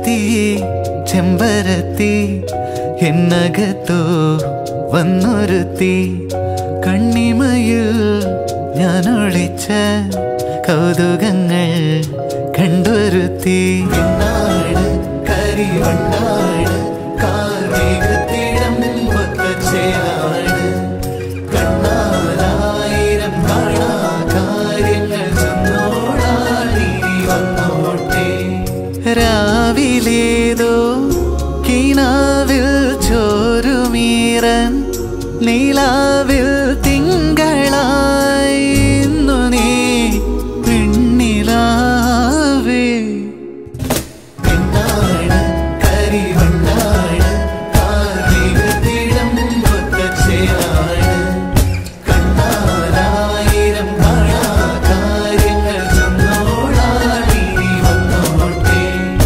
പിന്നൊരുത്തി ചെമ്പരത്തി എന്നകത്തോ വന്നൊരുത്തി കണ്ണിമയിൽ ഞാൻ ഒളിച്ച കൗതുകങ്ങൾ കണ്ടൊരുത്തി എന്നാണ് കരിവണ്ണാണ് കാർമേഘത്തിടം ഒത്തച്ചേരാണ് കണ്ണാലായിരം കാണാ കാര്യങ്ങൾ ചെന്നോളാടി വന്നോട്ടെ രാവിലേതോ കിനാവിൽ ചോരുമീറൻ നീലാവിൽ തിങ്കളായി ഇന്നു നീ പെണ്ണിലാവേ പെണ്ണാണ് കരിവണ്ണാണ് കാർമേഘത്തിടം ഒത്തച്ചേരാണ് കണ്ണാലായിരം കാണാ കാര്യങ്ങൾ ചെന്നോളാടി വന്നോട്ടെ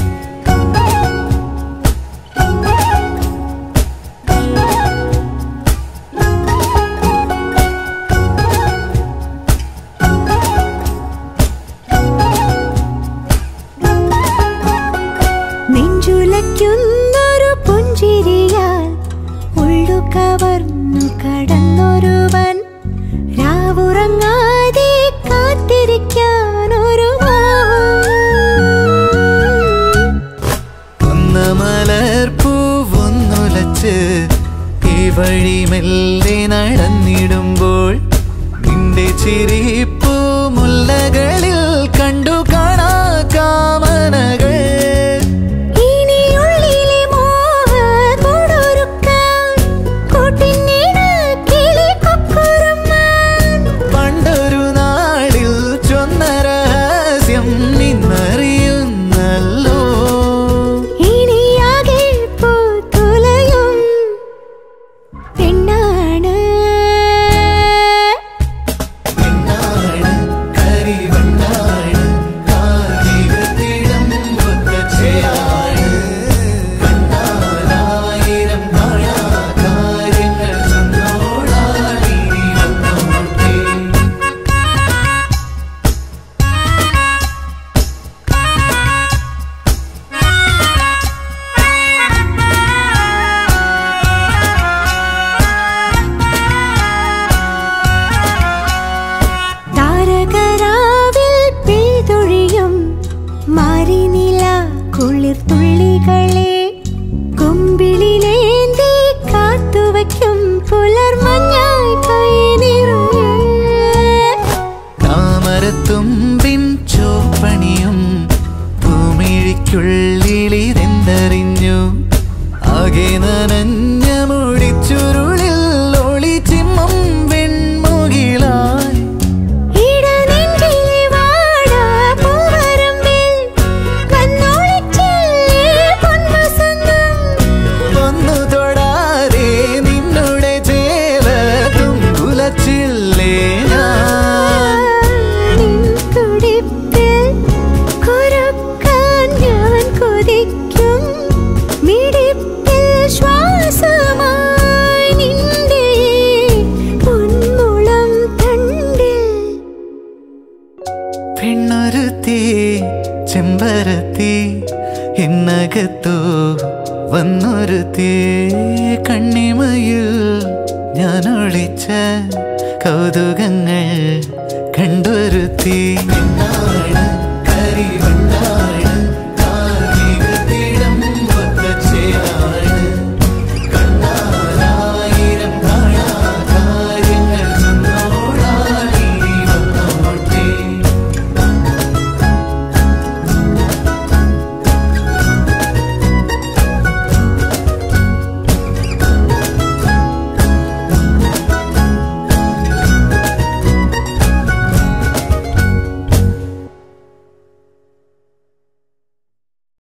നെഞ്ചുലയ്ക്കുന്നൊരു പുഞ്ചിരിയാൽ ഉള്ളു കവർന്നു കടന്നൊരുവൻ രാവുറങ്ങാതെ കാത്തിരിക്കാനൊരു ഒന്ന് മലർപ്പൂവൊന്നുലച്ച് ഈ വഴി മെല്ലെ നടന്നിടുമ്പോൾ നിന്റെ ചിരിപ്പൂ മുല്ലകളിൽ കണ്ടു കാണാ കാമനകൾ ഇനിയുള്ളിലെ മോഹമൊടുക്കാൻ കൂട്ടിനിട കിളി കൊക്കുറുമാൻ പണ്ടൊരു നാളിൽ ചൊന്ന രഹസ്യം നിന്നറിയുന്നല്ലോ ഇനിയാകെ പൂത്തുലയും പെണ്ണാണ് പെണ്ണാണ് കരിവണ്ണാണ് കാർമേഘത്തിടം ഒത്തച്ചേരാണ് കണ്ണാലായിരം കാണാ കാര്യങ്ങൾ ചെന്നോളാടി വന്നോട്ടെ താരകരാവിൽ പെയ്തൊഴിയും മാറിനില കുളിർ തുള്ളികളെ കൊമ്പിളിലേന്തി കാത്തുവയ്ക്കും പുലർമഞ്ഞായി കൈ നിറയെ താമരത്തുമ്പിൻ ചോപ്പണിയും ഭൂമിഴിക്കുള്ളിലിതെന്തറിഞ്ഞു ആകെ നനഞ്ഞ മുടിച്ചുരുളിൽ ഒളിച്ചിമ്മം വെൺമുകിലായി ഇടനെഞ്ചിലെ വാടാപ്പൂവരമ്പിൽ വന്നൊളിച്ചില്ലേ പൊൻവസന്തം. ഒന്നു തൊടാതെ നിന്നുടെ ചേല തുമ്പുലച്ചില്ലേ ഞാൻ നിൻ തുടിപ്പിൽ കുറുക്കാൻ ഞാൻ കൊതിക്കും. മിടിപ്പിൽ ശ്വാസമായി നിന്റെ പൊന്മുളം തണ്ടിൽ പെണ്ണൊരുത്തി ചെമ്പരത്തി എന്നകത്തോ വന്നൊരുത്തി കണ്ണിമയിൽ ഞാൻ ഒളിച്ച കൗതുകങ്ങൾ കണ്ടൊരുത്തി പെണ്ണാണ്